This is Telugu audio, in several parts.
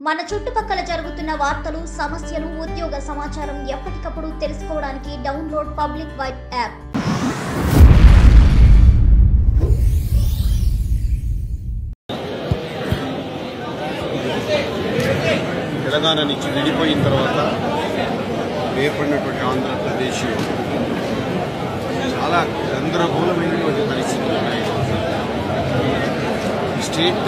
మన చుట్టుపక్కల జరుగుతున్న వార్తలు సమస్యలు ఉద్యోగ సమాచారం ఎప్పటికప్పుడు తెలుసుకోవడానికి download public vibe app Telangana నుంచి విడిపోయిన తర్వాత ఏర్పడినటువంటి ఆంధ్రప్రదేశ్ చాలా గందరగోళమైనటువంటి పరిస్థితులు ఉన్నాయి ఈ స్టేట్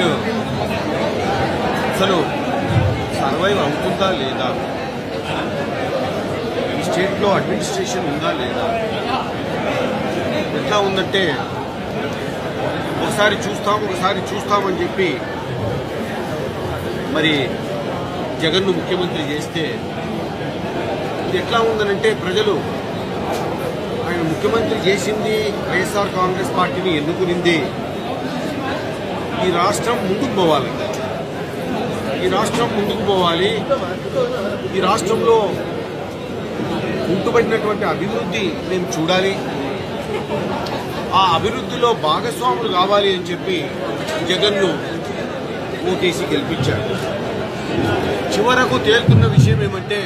అసలు సర్వైవ్ అవుతుందా లేదా ఈ స్టేట్లో అడ్మినిస్ట్రేషన్ ఉందా లేదా ఎట్లా ఉందంటే ఒకసారి చూస్తాం ఒకసారి చూస్తామని చెప్పి మరి జగన్ను ముఖ్యమంత్రి చేస్తే ఇది ఎట్లా ఉందనంటే ప్రజలు ఆయన ముఖ్యమంత్రి చేసింది వైఎస్ఆర్ కాంగ్రెస్ పార్టీని ఎన్నుకునింది ఈ రాష్ట్రం ముందుకు పోవాలి ఈ రాష్ట్రం ముందుకు పోవాలి ఈ రాష్ట్రంలో ఉంటుబడినటువంటి అభివృద్ధి మేము చూడాలి ఆ అభివృద్ధిలో భాగస్వాములు కావాలి అని చెప్పి జగన్ను ఓటేసి గెలిపించారు చివరకు తేలుతున్న విషయం ఏమంటే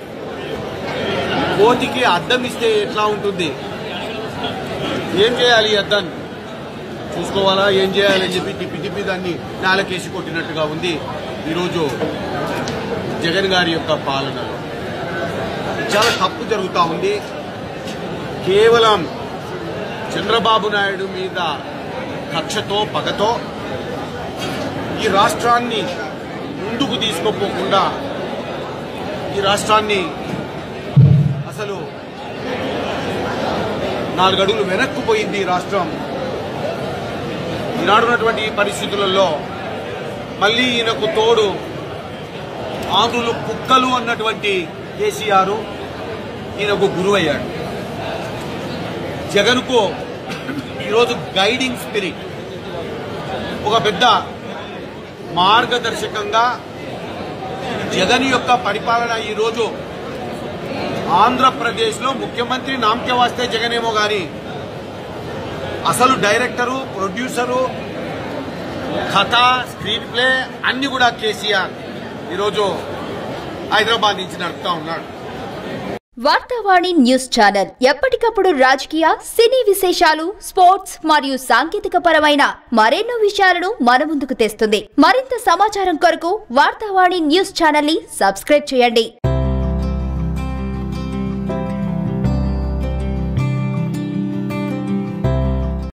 కోతికి అద్దం ఇస్తే ఎట్లా ఉంటుంది ఏం చేయాలి ఈ అద్దం చూసుకోవాలా ఏం చేయాలని చెప్పి తిప్పి తిప్పి దాన్ని నేలకేసి కొట్టినట్టుగా ఉంది ఈరోజు జగన్ గారి యొక్క పాలనలో చాలా తప్పు జరుగుతూ ఉంది కేవలం చంద్రబాబు నాయుడు మీద కక్షతో పగతో ఈ రాష్ట్రాన్ని ముందుకు తీసుకోపోకుండా ఈ రాష్ట్రాన్ని అసలు నాలుగు అడుగులు వెనక్కు పోయింది ఈ రాష్ట్రం ఈనాడున్నటువంటి ఈ పరిస్థితులలో మళ్ళీ ఈయనకు తోడు ఆంధ్రులు కుక్కలు అన్నటువంటి కేసీఆర్ ఈయనకు గురువయ్యాడు జగన్కు ఈరోజు గైడింగ్ స్పిరిట్ ఒక పెద్ద మార్గదర్శకంగా జగన్ యొక్క పరిపాలన ఈరోజు ఆంధ్రప్రదేశ్లో ముఖ్యమంత్రి నామకే వస్తే జగనేమో గాని అసలు డైరెక్టరు ప్రొడ్యూసరు కథ స్క్రీన్ ప్లే అన్ని కూడా కేసీఆర్ ఈరోజు హైదరాబాద్ నుంచి నడుపుతా ఉన్నాడు వార్తావాణి న్యూస్ ఛానల్ ఎప్పటికప్పుడు రాజకీయ సినీ విశేషాలు స్పోర్ట్స్ మరియు సాంకేతిక పరమైన మరెన్నో విషయాలను మన ముందుకు తెస్తుంది మరింత సమాచారం కొరకు వార్తావాణి న్యూస్ ఛానల్ ని సబ్స్క్రైబ్ చేయండి